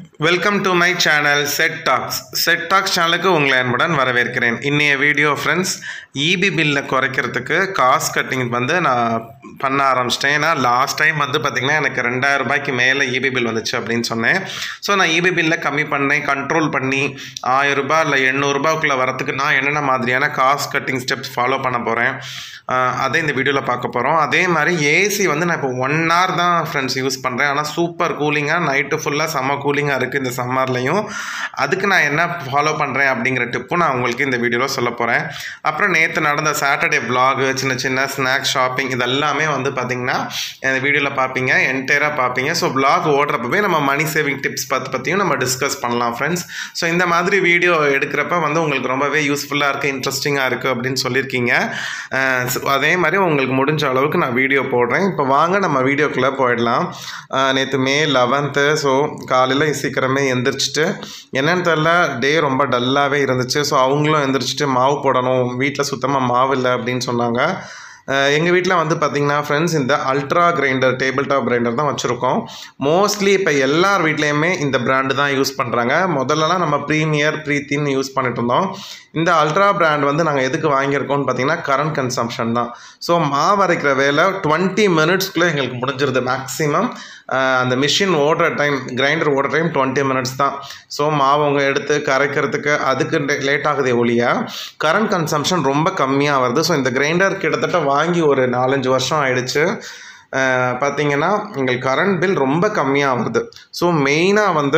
welcome to my channel set talks set talks சேனலுக்கு உங்களை அன்புடன் வரவேற்கிறேன் இன்னைய வீடியோ ஃப்ரெண்ட்ஸ் இபி பில்லை குறைக்கிறதுக்கு காஸ்ட் கட்டிங் வந்து நான் பண்ண ஆரம்பிச்சிட்டேன் ஏன்னா லாஸ்ட் டைம் வந்து பார்த்திங்கன்னா எனக்கு ரெண்டாயிரம் ரூபாய்க்கு மேலே இபி பில் வந்துச்சு அப்படின்னு சொன்னேன் ஸோ நான் இபி பில்லை கம்மி பண்ணேன் கண்ட்ரோல் பண்ணி ஆயிரம் ரூபாய் இல்லை எண்ணூறுபாய்க்குள்ளே வரத்துக்கு நான் என்னென்ன மாதிரியான காஸ்ட் கட்டிங் ஸ்டெப்ஸ் ஃபாலோ பண்ண போகிறேன் அதே இந்த வீடியோவில் பார்க்க போகிறோம் அதே மாதிரி ஏசி வந்து நான் இப்போ ஒன் hour தான் ஃப்ரெண்ட்ஸ் யூஸ் பண்ணுறேன் ஆனால் சூப்பர் கூலிங்காக நைட்டு ஃபுல்லாக செம்ம கூலிங்காக இருக்குது இந்த சம்மர்லையும் அதுக்கு நான் என்ன ஃபாலோ பண்ணுறேன் அப்படிங்கிற டிப்பும் நான் உங்களுக்கு இந்த வீடியோவில் சொல்ல போகிறேன் அப்புறம் நேற்று நடந்த சாட்டர்டே vlog சின்ன சின்ன ஸ்நாக்ஸ் ஷாப்பிங் இதெல்லாமே வந்து பார்த்திங்கன்னா இந்த வீடியோவில் பார்ப்பீங்க என்டையராக பார்ப்பீங்க ஸோ vlog ஓடுறப்பவே நம்ம மணி சேவிங் டிப்ஸ் பற்றி பற்றியும் நம்ம டிஸ்கஸ் பண்ணலாம் ஃப்ரெண்ட்ஸ் ஸோ இந்த மாதிரி வீடியோ எடுக்கிறப்ப வந்து உங்களுக்கு ரொம்பவே யூஸ்ஃபுல்லாக இருக்குது இன்ட்ரெஸ்டிங்காக இருக்குது அப்படின்னு சொல்லியிருக்கீங்க அஹ் so அதே மாதிரி உங்களுக்கு முடிஞ்ச அளவுக்கு நான் வீடியோ போடுறேன் இப்போ வாங்க நம்ம வீடியோக்குள்ளே போயிடலாம் நேற்று மே லெவன்த்து ஸோ காலையில் சீக்கிரமே எந்திரிச்சிட்டு என்னன்னு தெரில டே ரொம்ப டல்லாகவே இருந்துச்சு ஸோ அவங்களும் எந்திரிச்சிட்டு மாவு போடணும் வீட்டில் சுத்தமாக மாவு இல்லை அப்படின்னு சொன்னாங்க எங்கள் வீட்டில் வந்து பார்த்திங்கன்னா ஃப்ரெண்ட்ஸ் இந்த ultra grinder table top grinder தான் வச்சுருக்கோம் மோஸ்ட்லி இப்போ எல்லார் வீட்லேயுமே இந்த பிராண்டு தான் யூஸ் பண்ணுறாங்க முதல்லலாம் நம்ம ப்ரீமியர் ப்ரீத்தின்னு யூஸ் பண்ணிட்டு இருந்தோம் இந்த அல்ட்ரா பிராண்ட் வந்து நாங்கள் எதுக்கு வாங்கியிருக்கோம்னு பார்த்தீங்கன்னா கரண்ட் கன்சம்ஷன் தான் ஸோ மாவு அரைக்கிற வேலை டுவெண்ட்டி மினிட்ஸ்க்குள்ளே எங்களுக்கு முடிஞ்சிருது மேக்ஸிமம் அந்த மிஷின் ஓடுற டைம் கிரைண்டர் ஓடுற டைம் டுவெண்ட்டி மினிட்ஸ் தான் ஸோ மாவு அவங்க எடுத்து கரைக்கிறதுக்கு அதுக்கு லேட் ஆகுதே ஒழிய கரண்ட் கன்சம்ஷன் ரொம்ப கம்மியாக வருது ஸோ இந்த கிரைண்டர் கிட்டத்தட்ட வாங்கி ஒரு நாலஞ்சு வருஷம் ஆயிடுச்சு அஹ் பார்த்தீங்கன்னா எங்களுக்கு கரண்ட் பில் ரொம்ப கம்மியாக வருது ஸோ மெயினாக வந்து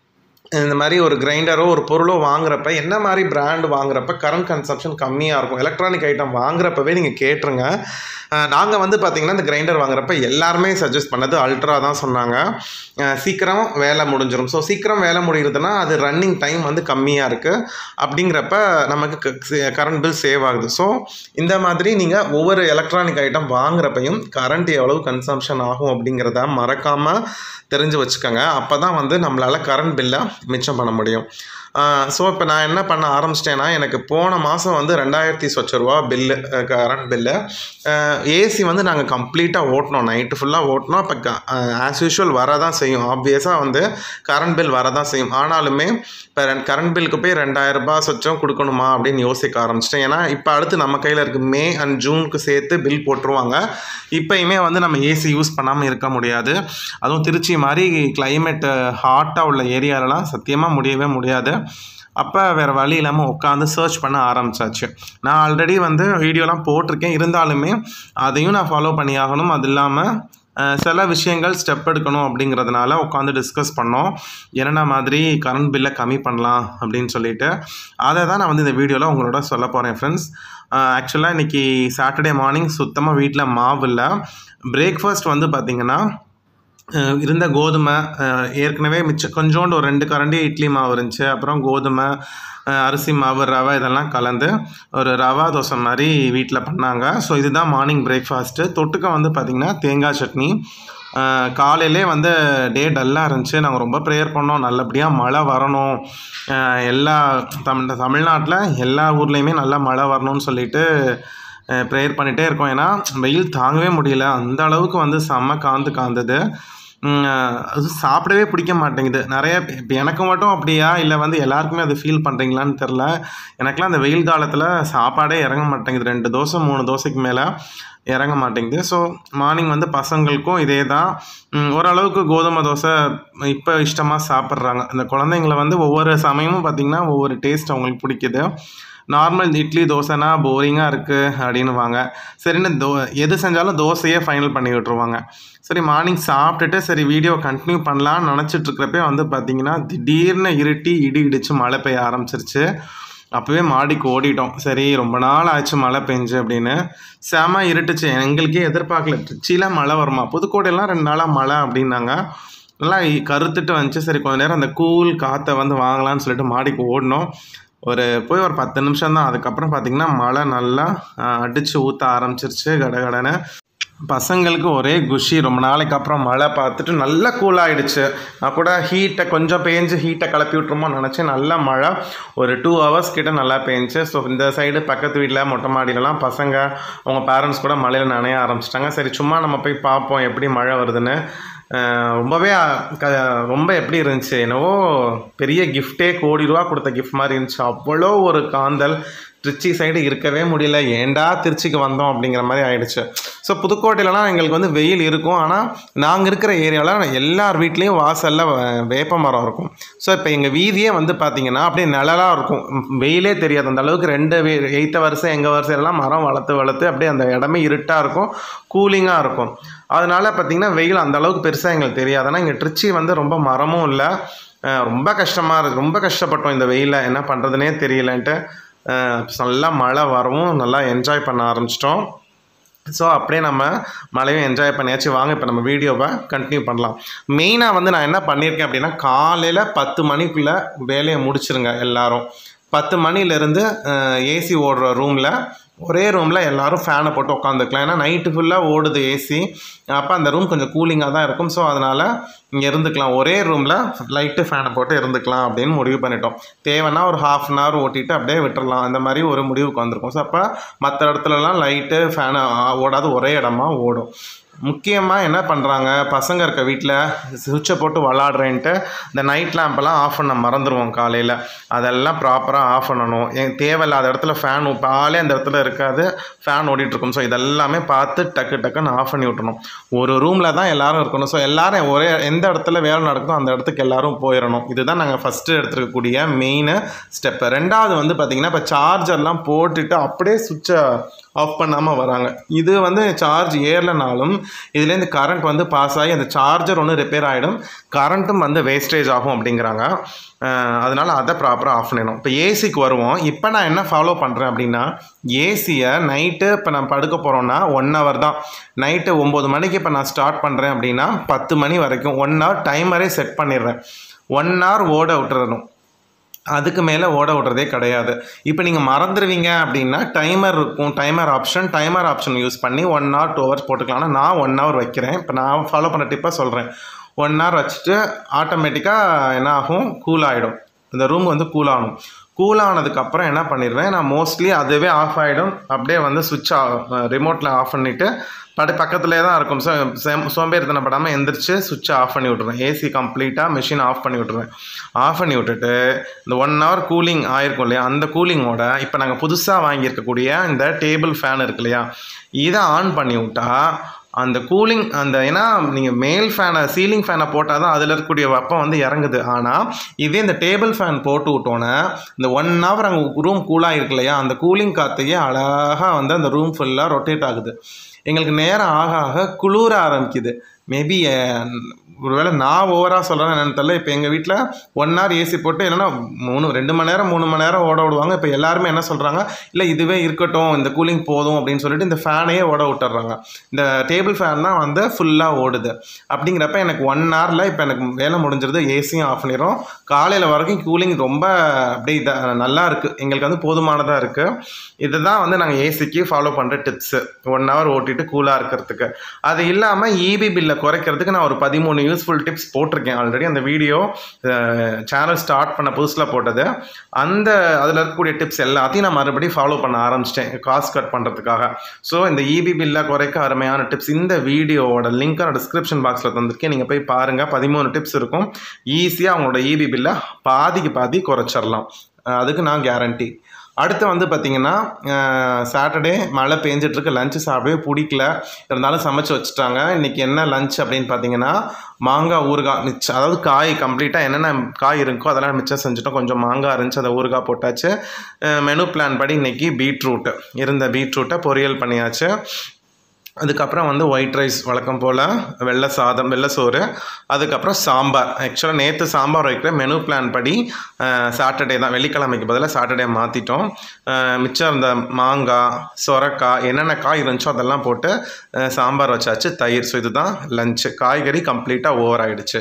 இந்த மாதிரி ஒரு கிரைண்டரோ ஒரு பொருளோ வாங்குறப்ப என்ன மாதிரி பிராண்ட் வாங்குறப்ப கரண்ட் கன்சம்ஷன் கம்மியாக இருக்கும் எலக்ட்ரானிக் ஐட்டம் வாங்குறப்பவே நீங்கள் கேட்டுருங்க நாங்கள் வந்து பார்த்திங்கன்னா இந்த கிரைண்டர் வாங்குறப்ப எல்லாருமே சஜஸ்ட் பண்ணது அல்ட்ரா தான் சொன்னாங்க அஹ் சீக்கிரம் வேலை முடிஞ்சிடும் ஸோ சீக்கிரம் வேலை முடியுதுன்னா அது ரன்னிங் டைம் வந்து கம்மியாக இருக்குது அப்படிங்கிறப்ப நமக்கு கரண்ட் பில் சேவ் ஆகுது ஸோ இந்த மாதிரி நீங்கள் ஒவ்வொரு எலக்ட்ரானிக் ஐட்டம் வாங்குறப்பையும் கரண்ட் எவ்வளவு கன்சம்ஷன் ஆகும் அப்படிங்கிறத மறக்காமல் தெரிஞ்சு வச்சுக்கோங்க அப்போ தான் வந்து நம்மளால் கரண்ட் பில்லை மிச்சம் பண்ண முடியும் ஸோ இப்போ நான் என்ன பண்ண ஆரம்பிச்சிட்டேன்னா எனக்கு போன மாதம் வந்து ரெண்டாயிரத்தி சொச்ச ரூபா பில்லு கரண்ட் பில்லு ஏசி வந்து நாங்கள் கம்ப்ளீட்டாக ஓட்டினோம் நைட்டு ஃபுல்லாக ஓட்டினோம் இப்போ ஆஸ் யூஷுவல் வரதான் செய்யும் ஆப்வியஸாக வந்து கரண்ட் பில் வரதான் செய்யும் ஆனாலுமே இப்போ கரண்ட் பில்லுக்கு போய் ரெண்டாயிரம் ரூபாய் சொச்சம் கொடுக்கணுமா அப்படின்னு யோசிக்க ஆரம்பிச்சிட்டேன் ஏன்னா இப்போ அடுத்து நம்ம கையில் இருக்குது மே அண்ட் ஜூனுக்கு சேர்த்து பில் போட்டுருவாங்க இப்போயுமே வந்து நம்ம ஏசி யூஸ் பண்ணாமல் இருக்க முடியாது அதுவும் திருச்சி மாதிரி கிளைமேட் ஹாட்டாக உள்ள ஏரியாலலாம் சத்தியமாக முடியவே முடியாது அப்போ வேறு வழி இல்லாமல் உட்காந்து சர்ச் பண்ண ஆரம்பிச்சாச்சு நான் ஆல்ரெடி வந்து வீடியோலாம் போட்டிருக்கேன் இருந்தாலுமே அதையும் நான் ஃபாலோ பண்ணி ஆகணும் அது இல்லாமல் அஹ், சில விஷயங்கள் ஸ்டெப் எடுக்கணும் அப்படிங்கிறதுனால உட்காந்து டிஸ்கஸ் பண்ணோம் என்னென்ன மாதிரி கரண்ட் பில்லை கம்மி பண்ணலாம் அப்படின்னு சொல்லிட்டு அதை தான் நான் வந்து இந்த வீடியோவில் உங்களோட சொல்ல போகிறேன் ஃப்ரெண்ட்ஸ் ஆக்சுவலாக இன்றைக்கி சாட்டர்டே மார்னிங் சுத்தமாக வீட்டில் மாவு இல்லை பிரேக்ஃபாஸ்ட் வந்து பார்த்திங்கன்னா அஹ் இருந்த கோதுமை அஹ் ஏற்கனவே மிச்சம் கொஞ்சோண்டு ஒரு ரெண்டு கரண்டி இட்லி மாவு இருந்துச்சு அப்புறம் கோதுமை அஹ் அரிசி மாவு ரவை இதெல்லாம் கலந்து ஒரு ரவா தோசை மாதிரி வீட்டில் பண்ணாங்க ஸோ இதுதான் மார்னிங் பிரேக்ஃபாஸ்ட்டு தொட்டுக்க வந்து பார்த்திங்கன்னா தேங்காய் சட்னி அஹ் காலையிலே வந்து டே டல்லாக இருந்துச்சு நாங்கள் ரொம்ப ப்ரேயர் பண்ணோம் நல்லபடியாக மழை வரணும் அஹ் எல்லா தமிழ் தமிழ்நாட்டில் எல்லா ஊர்லேயுமே நல்லா மழை வரணும்னு சொல்லிட்டு ப்ரேயர் பண்ணிகிட்டே இருக்கோம் ஏன்னா வெயில் தாங்கவே முடியல அந்த அளவுக்கு வந்து செம்ம காந்து காந்தது உம், அது சாப்பிடவே பிடிக்க மாட்டேங்குது நிறைய இப்போ எனக்கு மட்டும் அப்படியா இல்லை வந்து எல்லாருக்குமே அது ஃபீல் பண்ணுறீங்களான்னு தெரில எனக்கெலாம் அந்த வெயில் காலத்தில் சாப்பாடே இறங்க மாட்டேங்குது ரெண்டு தோசை மூணு தோசைக்கு மேலே இறங்க மாட்டேங்குது ஸோ மார்னிங் வந்து பசங்களுக்கும் இதே தான் உம், ஓரளவுக்கு கோதுமை தோசை இப்போ இஷ்டமாக சாப்பிட்றாங்க இந்த குழந்தைங்கள வந்து ஒவ்வொரு சமயமும் பார்த்திங்கன்னா ஒவ்வொரு டேஸ்ட் அவங்களுக்கு பிடிக்குது நார்மல் இட்லி தோசைனா போரிங்காக இருக்குது அப்படின்னுவாங்க சரின்னு தோ எது செஞ்சாலும் தோசையே ஃபைனல் பண்ணி விட்ருவாங்க சரி மார்னிங் சாப்பிட்டுட்டு சரி வீடியோ கண்டினியூ பண்ணலான்னு நினச்சிட்டு இருக்கிறப்பே வந்து பார்த்திங்கன்னா திடீர்னு இருட்டி இடி இடிச்சு மழை பெய்ய ஆரம்பிச்சிருச்சு அப்போவே மாடிக்கு ஓடிட்டோம் சரி ரொம்ப நாள் ஆச்சு மழை பெஞ்சு அப்படின்னு செம இருட்டுச்சு எங்களுக்கே எதிர்பார்க்கல திருச்சியில் மழை வருமா புதுக்கோட்டையெல்லாம் ரெண்டு நாளாக மழை அப்படின்னாங்க நல்லா இ- கருத்துட்டு வந்துச்சு சரி கொஞ்ச நேரம் அந்த கூல் காற்றை வந்து வாங்கலாம்னு சொல்லிட்டு மாடிக்கு ஓடினோம் ஒரு போய் ஒரு பத்து நிமிஷம் தான் அதுக்கப்புறம் பார்த்திங்கன்னா மழை நல்லா அடித்து ஊற்ற ஆரம்பிச்சிருச்சு கடகடன்னு பசங்களுக்கு ஒரே குஷி ரொம்ப நாளைக்கு அப்புறம் மழை பார்த்துட்டு நல்லா கூல் ஆயிடுச்சு நான் கூட ஹீட்டை கொஞ்சம் பேஞ்சு ஹீட்டை கிளப்பி விட்ருமோ நினச்சேன் நல்லா மழை ஒரு டூ ஹவர்ஸ் கிட்ட நல்லா பேஞ்சு ஸோ இந்த சைடு பக்கத்து வீட்டில் மொட்டை மாடியிலலாம் பசங்க அவங்க பேரண்ட்ஸ் கூட மழையில் நனைய ஆரம்பிச்சிட்டாங்க சரி சும்மா நம்ம போய் பார்ப்போம் எப்படி மழை வருதுன்னு அஹ் ரொம்பவே அஹ், க ரொம்ப எப்படி இருந்துச்சு என்னவோ பெரிய கிஃப்டே கோடி ரூபா கொடுத்த கிஃப்ட் மாதிரி இருந்துச்சு அவ்வளோ ஒரு காந்தல் திருச்சி சைடு இருக்கவே முடியல ஏன்டா திருச்சிக்கு வந்தோம் அப்படிங்கிற மாதிரி ஆயிடுச்சு ஸோ புதுக்கோட்டையிலலாம் எங்களுக்கு வந்து வெயில் இருக்கும் ஆனால் நாங்கள் இருக்கிற ஏரியாவில் எல்லார் வீட்லேயும் வாசலில் வேப்ப மரம் இருக்கும் ஸோ இப்போ எங்கள் வீதியே வந்து பார்த்திங்கன்னா அப்படியே நிழலாக இருக்கும் ம், வெயிலே தெரியாது அந்த அளவுக்கு ரெண்டு எய்த்த வருஷம் எங்கள் வருஷம் மரம் வளர்த்து வளர்த்து அப்படியே அந்த இடமே இருட்டாக இருக்கும் கூலிங்காக இருக்கும் அதனால பார்த்திங்கன்னா வெயில் அந்த அளவுக்கு பெருசாக எங்களுக்கு தெரியாது ஆனால் இங்கே திருச்சி வந்து ரொம்ப மரமும் இல்லை அஹ் ரொம்ப கஷ்டமாக இருக்கு ரொம்ப கஷ்டப்பட்டோம் இந்த வெயிலில் என்ன பண்ணுறதுனே தெரியலன்ட்டு அஹ் நல்லா மழை வரவும் நல்லா என்ஜாய் பண்ண ஆரம்பிச்சிட்டோம் ஸோ அப்படியே நம்ம மழையும் என்ஜாய் பண்ணியாச்சு வாங்க இப்போ நம்ம வீடியோவை கண்டினியூ பண்ணலாம் மெயினாக வந்து நான் என்ன பண்ணியிருக்கேன் அப்படின்னா காலையில் பத்து மணிக்குள்ளே வேலையை முடிச்சிருங்க எல்லாரும் பத்து மணிலேருந்து ஏசி ஓடுற ரூமில் ஒரே ரூமில் எல்லாரும் ஃபேனை போட்டு உட்காந்துக்கலாம் ஏன்னா நைட்டு ஃபுல்லாக ஓடுது ஏசி அப்போ அந்த ரூம் கொஞ்சம் கூலிங்காக தான் இருக்கும் ஸோ அதனால் இங்கே இருந்துக்கலாம் ஒரே ரூமில் லைட்டு ஃபேனை போட்டு இருந்துக்கலாம் அப்படின்னு முடிவு பண்ணிட்டோம் தேவைன்னா ஒரு ஹாஃப் அன் ஹவர் ஓட்டிட்டு அப்படியே விட்டுறலாம் அந்த மாதிரி ஒரு முடிவுக்கு வந்திருக்கும் ஸோ அப்போ மற்ற இடத்துலலாம் லைட்டு ஃபேனு ஓடாது ஒரே இடமா ஓடும் முக்கியமாக என்ன பண்ணுறாங்க பசங்க இருக்க வீட்டில் சுவிட்சை போட்டு விளாடுறேன்ட்டு இந்த நைட் லேம்பெல்லாம் ஆஃப் பண்ண மறந்துடுவோம் காலையில் அதெல்லாம் ப்ராப்பராக ஆஃப் பண்ணணும் என் தேவையில்லாத இடத்துல ஃபேன் பாலே அந்த இடத்துல இருக்காது ஃபேன் ஓடிட்டுருக்கும் ஸோ இதெல்லாமே பார்த்து டக்கு டக்குன்னு ஆஃப் பண்ணி விட்டணும் ஒரு ரூமில் தான் எல்லாரும் இருக்கணும் ஸோ எல்லாரும் ஒரே எந்த இடத்துல வேலை நடக்குதோ அந்த இடத்துக்கு எல்லாரும் போயிடணும் இதுதான் நாங்கள் ஃபஸ்ட்டு எடுத்துருக்கக்கூடிய மெயின் ஸ்டெப்பு ரெண்டாவது வந்து பார்த்திங்கன்னா இப்போ சார்ஜர்லாம் போட்டுட்டு அப்படியே சுவிட்சை ஆஃப் பண்ணாமல் வராங்க இது வந்து சார்ஜ் ஏறலைனாலும் இதுலேருந்து கரண்ட் வந்து பாஸ் ஆகி அந்த சார்ஜர் ஒன்று ரிப்பேர் ஆகிடும் கரண்ட்டும் வந்து வேஸ்டேஜ் ஆகும் அப்படிங்கிறாங்க அஹ் அதனால அதை ப்ராப்பராக ஆஃப் பண்ணிடணும் இப்போ ஏசிக்கு வருவோம் இப்போ நான் என்ன ஃபாலோ பண்ணுறேன் அப்படின்னா ஏசியை நைட்டு இப்போ நான் படுக்க போகிறோன்னா ஒன் ஹவர் தான் நைட்டு ஒம்பது மணிக்கு இப்போ நான் ஸ்டார்ட் பண்ணுறேன் அப்படின்னா பத்து மணி வரைக்கும் ஒன் ஹவர் டைமரே செட் பண்ணிடுறேன் ஒன் ஹவர் ஓட விட்டுறணும் அதுக்கு மேலே ஓட விடுறதே கிடையாது இப்போ நீங்கள் மறந்துடுவீங்க அப்படின்னா டைமர் இருக்கும் timer option timer option use பண்ணி ஒன் ஹவர் டூ ஹவர்ஸ் போட்டுக்கலாம் ஆனால் நான் ஒன் ஹவர் வைக்கிறேன் இப்போ நான் ஃபாலோ பண்ண டிப்பாக சொல்கிறேன் ஒன் ஹவர் வச்சுட்டு ஆட்டோமேட்டிக்காக என்ன ஆகும் கூல் ஆகிடும் இந்த ரூம் வந்து கூல் ஆகணும் கூல் ஆனதுக்கப்புறம் என்ன பண்ணிடுவேன் நான் மோஸ்ட்லி அதுவே ஆஃப் ஆகிடும் அப்படியே வந்து சுவிட்ச் ரிமோட்டில் ஆஃப் பண்ணிவிட்டு படு பக்கத்துலேயே தான் இருக்கும் ஸோ சோம்பேறித்தனப்படாமல் எந்திரிச்சு சுவிட்சை ஆஃப் பண்ணி விட்ருவேன் ஏசி கம்ப்ளீட்டாக மிஷின் ஆஃப் பண்ணி விட்ருவேன் ஆஃப் பண்ணி விட்டுட்டு இந்த ஒன் ஹவர் கூலிங் ஆயிருக்கும் இல்லையா அந்த கூலிங்கோட இப்போ நாங்கள் புதுசாக வாங்கியிருக்கக்கூடிய இந்த டேபிள் ஃபேன் இருக்கு இல்லையா இதை ஆன் பண்ணி விட்டா அந்த கூலிங் அந்த ஏன்னா நீங்கள் மேல் ஃபேனை சீலிங் ஃபேனை போட்டால் தான் அதில் இருக்கக்கூடிய வெப்பம் வந்து இறங்குது ஆனால் இதே இந்த டேபிள் ஃபேன் போட்டு விட்டோன்னே இந்த ஒன் ஹவர் அங்கே ரூம் கூலாக இருக்கு இல்லையா அந்த கூலிங் காற்றையே அழகாக வந்து அந்த ரூம் ஃபுல்லாக ரொட்டேட் ஆகுது எங்களுக்கு நேரம் ஆக ஆக குளிர ஆரம்பிக்குது மேபி ஒருவேளை நான் ஓவராக சொல்கிறேன் என்னன்னு தெரியல இப்போ எங்கள் வீட்டில் ஒன் ஹவர் ஏசி போட்டு என்னென்னா மூணு ரெண்டு மணி நேரம் மூணு மணி நேரம் ஓட விடுவாங்க இப்போ எல்லாருமே என்ன சொல்கிறாங்க இல்லை இதுவே இருக்கட்டும் இந்த கூலிங் போதும் அப்படின்னு சொல்லிட்டு இந்த ஃபேனையே ஓட விட்டுறாங்க இந்த டேபிள் ஃபேன் தான் வந்து ஃபுல்லாக ஓடுது அப்படிங்கிறப்ப எனக்கு ஒன் ஹவரில் இப்போ எனக்கு வேலை முடிஞ்சிருது ஏசியும் ஆஃப் பண்ணிடும் காலையில் வரைக்கும் கூலிங் ரொம்ப அப்படியே இதாக நல்லா இருக்குது எங்களுக்கு வந்து போதுமானதாக இருக்குது இதுதான் வந்து நாங்கள் ஏசிக்கு ஃபாலோ பண்ணுற டிப்ஸு ஒன் ஹவர் ஓட்டிட்டு கூலாக இருக்கிறதுக்கு அது இல்லாமல் இபி பில்லை குறைக்கிறதுக்கு நான் ஒரு பதிமூணு யூஸ்ஃபுல் டிப்ஸ் போட்டிருக்கேன் ஆல்ரெடி அந்த வீடியோ சேனல் ஸ்டார்ட் பண்ண புதுசில் போட்டது அந்த அதில் இருக்கக்கூடிய டிப்ஸ் எல்லாத்தையும் நான் மறுபடியும் ஃபாலோ பண்ண ஆரம்பிச்சிட்டேன் காசு கட் பண்ணுறதுக்காக ஸோ இந்த இபி பில்லை குறைக்க அருமையான டிப்ஸ் இந்த வீடியோவோட லிங்க் நான் டிஸ்கிரிப்ஷன் பாக்ஸில் தந்திருக்கேன் நீங்கள் போய் பாருங்கள் பதிமூணு டிப்ஸ் இருக்கும் ஈஸியாக அவங்களோட இபி பில்லை பாதிக்கு பாதி குறைச்சிடலாம் அஹ் அதுக்கு நான் கேரண்டி அடுத்து வந்து பார்த்திங்கன்னா சாட்டர்டே மழை பெஞ்சிட்ருக்கு லஞ்சு சாப்பிடவே பிடிக்கல இருந்தாலும் சமைச்சு வச்சுட்டாங்க இன்றைக்கி என்ன லஞ்ச் அப்படின்னு பார்த்தீங்கன்னா மாங்காய் ஊறுகாய் மிச்சம் அதாவது காய் கம்ப்ளீட்டாக என்னென்ன காய் இருக்கோ அதெல்லாம் மிச்சம் செஞ்சுட்டோம் கொஞ்சம் மாங்காய் இருந்துச்சு அதை ஊறுகாய் போட்டாச்சு மெனு பிளான் படி இன்றைக்கி பீட்ரூட்டு இருந்த பீட்ரூட்டை பொரியல் பண்ணியாச்சு அதுக்கப்புறம் வந்து ஒயிட் ரைஸ் வழக்கம் போல் வெள்ளை சாதம் வெள்ளை சோறு அதுக்கப்புறம் சாம்பார் ஆக்சுவலாக நேற்று சாம்பார் வைக்கிற மெனு பிளான் படி சாட்டர்டே தான் வெள்ளிக்கிழமைக்கு பதிலாக சாட்டர்டே மாற்றிட்டோம் மிச்சம் இருந்த மாங்காய் சொரக்காய் என்னென்ன காய் இருந்துச்சோ அதெல்லாம் போட்டு அஹ், சாம்பார் வச்சாச்சு தயிர் ஸோ இதுதான் லஞ்சு காய்கறி கம்ப்ளீட்டாக ஓவர் ஆயிடுச்சு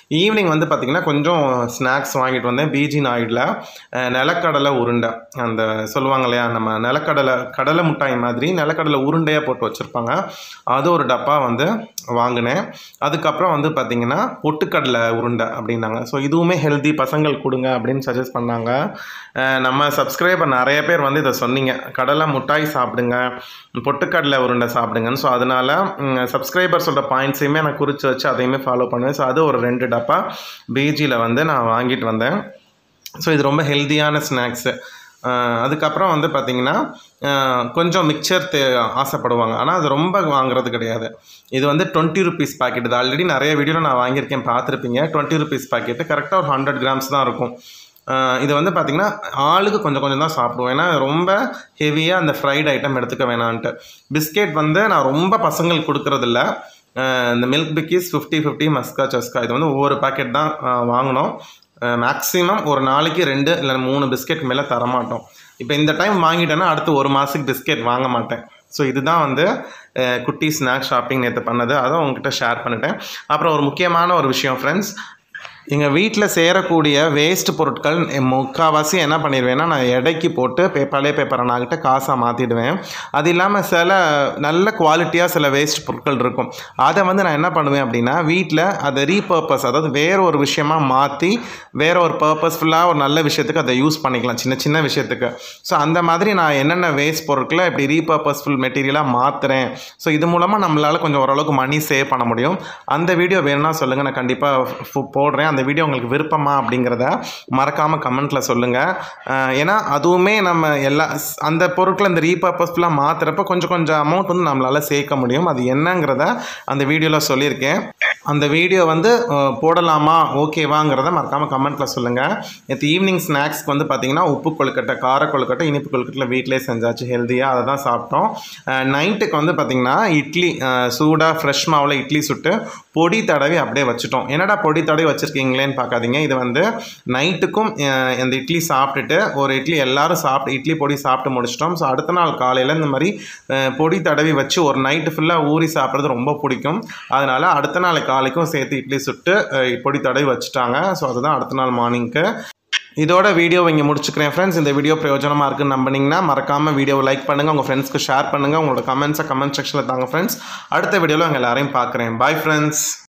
ஈவினிங் வந்து பார்த்திங்கன்னா கொஞ்சம் ஸ்நாக்ஸ் வாங்கிட்டு வந்தேன் பீஜி நாயுடில் நிலக்கடலை உருண்டை அந்த சொல்லுவாங்க இல்லையா நம்ம நிலக்கடலை கடலை மிட்டாய் மாதிரி நிலக்கடலை உருண்டையாக போட்டு வச்சுருப்பாங்க அது ஒரு டப்பா வந்து வாங்கினேன் அதுக்கப்புறம் வந்து பார்த்திங்கன்னா பொட்டுக்கடலை உருண்டை அப்படின்னாங்க ஸோ இதுவுமே ஹெல்தி பசங்கள் கொடுங்க அப்படின்னு சஜஸ்ட் பண்ணாங்க அஹ் நம்ம சப்ஸ்கிரைபர் நிறைய பேர் வந்து இதை சொன்னீங்க கடலை மிட்டாய் சாப்பிடுங்க பொட்டுக்கடலை உருண்டை சாப்பிடுங்கன்னு ஸோ அதனால் சப்ஸ்கிரைபர் சொல்கிற பாயிண்ட்ஸையுமே நான் குறித்து வச்சு அதையுமே ஃபாலோ பண்ணுவேன் ஸோ அது ஒரு ரெண்டு டப்பா பிஜியில் வந்து நான் வாங்கிட்டு வந்தேன் ஸோ இது ரொம்ப ஹெல்த்தியான ஸ்நாக்ஸு அதுக்கப்புறம் வந்து பார்த்திங்கன்னா அஹ் கொஞ்சம் மிக்சர் தே ஆசைப்படுவாங்க ஆனால் அது ரொம்ப வாங்குறது கிடையாது இது வந்து டுவெண்ட்டி ருபீஸ் பாக்கெட் இது ஆல்ரெடி நிறைய வீடியோவில் நான் வாங்கியிருக்கேன் பார்த்துருப்பீங்க டுவெண்ட்டி ருபீஸ் பாக்கெட்டு கரெக்டாக ஒரு ஹண்ட்ரட் கிராம்ஸ் தான் இருக்கும் அஹ் இது வந்து பார்த்திங்கன்னா ஆளுக்கு கொஞ்சம் கொஞ்சம் தான் சாப்பிடுவோம் ஏன்னா ரொம்ப ஹெவியாக அந்த ஃப்ரைட் ஐட்டம் எடுத்துக்க வேணான்ட்டு பிஸ்கெட் வந்து நான் ரொம்ப பசங்களுக்கு கொடுக்கறதில்ல அஹ் இந்த milk bikis fifty fifty Maska Chaska இது வந்து ஒவ்வொரு பாக்கெட் தான் அஹ் வாங்கினோம் மேக்ஸிமம் ஒரு நாளைக்கு ரெண்டு இல்லை மூணு பிஸ்கெட் மேலே தரமாட்டோம் இப்போ இந்த டைம் வாங்கிட்டேன்னா அடுத்து ஒரு மாதத்துக்கு பிஸ்கெட் வாங்க மாட்டேன் ஸோ இதுதான் வந்து அஹ், குட்டி ஸ்நாக் ஷாப்பிங் நேற்று பண்ணது அதை உங்ககிட்ட ஷேர் பண்ணிட்டேன் அப்புறம் ஒரு முக்கியமான ஒரு விஷயம் ஃப்ரெண்ட்ஸ் எங்கள் வீட்டில் சேரக்கூடிய வேஸ்ட் பொருட்கள் முக்கால்வாசி என்ன பண்ணிடுவேன்னா நான் எடைக்கு போட்டு பே பழைய பேப்பரை நான்கிட்ட காசாக மாற்றிடுவேன் அது இல்லாமல் சில நல்ல குவாலிட்டியாக சில வேஸ்ட் பொருட்கள் இருக்கும் அதை வந்து நான் என்ன பண்ணுவேன் அப்படின்னா வீட்டில் அதை ரீபர்பஸ் அதாவது வேற ஒரு விஷயமா மாற்றி வேற ஒரு பர்பஸ்ஃபுல்லாக ஒரு நல்ல விஷயத்துக்கு அதை யூஸ் பண்ணிக்கலாம் சின்ன சின்ன விஷயத்துக்கு ஸோ அந்த மாதிரி நான் என்னென்ன வேஸ்ட் பொருட்களை இப்படி ரீபர்பஸ்ஃபுல் மெட்டீரியலாக மாற்றுறேன் ஸோ இது மூலமாக நம்மளால் கொஞ்சம் ஓரளவுக்கு மணி சேவ் பண்ண முடியும் அந்த வீடியோ வேணும்னா சொல்லுங்கள் நான் கண்டிப்பாக போடுறேன் அந்த வீடியோ உங்களுக்கு விருப்பமா அப்படிங்கிறத மறக்காமல் கமெண்ட்டில் சொல்லுங்கள் ஏன்னா அதுவுமே நம்ம எல்லா அந்த பொருட்களை இந்த ரீபர்பஸ்ஃபுல்லாக மாற்றுறப்ப கொஞ்சம் கொஞ்சம் அமௌண்ட் வந்து நம்மளால் சேர்க்க முடியும் அது என்னங்கிறத அந்த வீடியோவில் சொல்லியிருக்கேன் அந்த வீடியோ வந்து அஹ், போடலாமா ஓகேவாங்கிறத மறக்காமல் கமெண்ட்டில் சொல்லுங்கள் நேற்று ஈவினிங் ஸ்நாக்ஸ்க்கு வந்து பார்த்தீங்கன்னா உப்பு கொழுக்கட்டை கார கொழுக்கட்டை இனிப்பு கொழுக்கட்டில் வீட்டிலே செஞ்சாச்சு ஹெல்த்தியாக அதை தான் சாப்பிட்டோம் நைட்டுக்கு வந்து பார்த்திங்கன்னா இட்லி சூடாக ஃப்ரெஷ் மாவில் இட்லி சுட்டு பொடி தடவி அப்படியே வச்சுட்டோம் என்னடா பொடி தடவி வச்சுருக்கீங்களேன்னு பார்க்காதீங்க இது வந்து நைட்டுக்கும் அஹ், இந்த இட்லி சாப்பிட்டுட்டு ஒரு இட்லி எல்லாரும் சாப்பிட்டு இட்லி பொடி சாப்பிட்டு முடிச்சிட்டோம் ஸோ அடுத்த நாள் காலையில் இந்த மாதிரி அஹ், பொடி தடவி வச்சு ஒரு நைட்டு ஃபுல்லாக ஊறி சாப்பிட்றது ரொம்ப பிடிக்கும் அதனால் அடுத்த நாள் காலைக்கும் சேர்த்து இட்லி சுட்டு அஹ், பொடி தடவி வச்சுட்டாங்க ஸோ அதுதான் அடுத்த நாள் மார்னிங்க்கு இதோட வீடியோ இங்கே முடிச்சுக்கிறேன் ஃப்ரெண்ட்ஸ் இந்த வீடியோ பிரயோஜனமாக இருக்குன்னு நம்பினீங்கன்னா மறக்காமல் வீடியோவை லைக் பண்ணுங்கள் உங்கள் ஃப்ரெண்ட்ஸ்க்கு ஷேர் பண்ணுங்கள் உங்களோட கமெண்ட்ஸை கமெண்ட் செக்ஷனில் தாங்க ஃப்ரெண்ட்ஸ் அடுத்த வீடியோவில் உங்கள் எல்லாரையும் பார்க்குறேன் பாய் ஃப்ரெண்ட்ஸ்